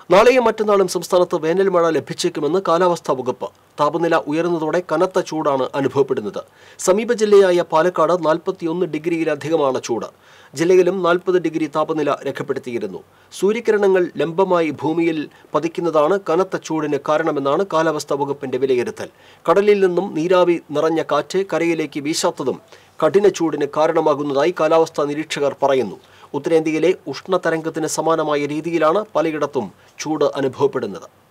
നാളെയും മറ്റന്നാളും സംസ്ഥാനത്ത് വേനൽ മഴ ലഭിച്ചേക്കുമെന്ന് കാലാവസ്ഥാ വകുപ്പ് താപനില ഉയർന്നതോടെ കനത്ത ചൂടാണ് അനുഭവപ്പെടുന്നത് സമീപ ജില്ലയായ പാലക്കാട് നാൽപ്പത്തിയൊന്ന് ഡിഗ്രിയിലധികമാണ് ചൂട് ജില്ലയിലും നാൽപ്പത് ഡിഗ്രി താപനില രേഖപ്പെടുത്തിയിരുന്നു സൂര്യകിരണങ്ങൾ ലംബമായി ഭൂമിയിൽ പതിക്കുന്നതാണ് കനത്ത ചൂടിന് കാരണമെന്നാണ് കാലാവസ്ഥാ വകുപ്പിന്റെ വിലയിരുത്തൽ കടലിൽ നിന്നും നീരാവി നിറഞ്ഞ കാറ്റ് കരയിലേക്ക് വീശാത്തതും കഠിന ചൂടിന് കാരണമാകുന്നതായി കാലാവസ്ഥാ നിരീക്ഷകർ പറയുന്നു ഉത്തരേന്ത്യയിലെ ഉഷ്ണതരംഗത്തിന് സമാനമായ രീതിയിലാണ് പലയിടത്തും ചൂട് അനുഭവപ്പെടുന്നത്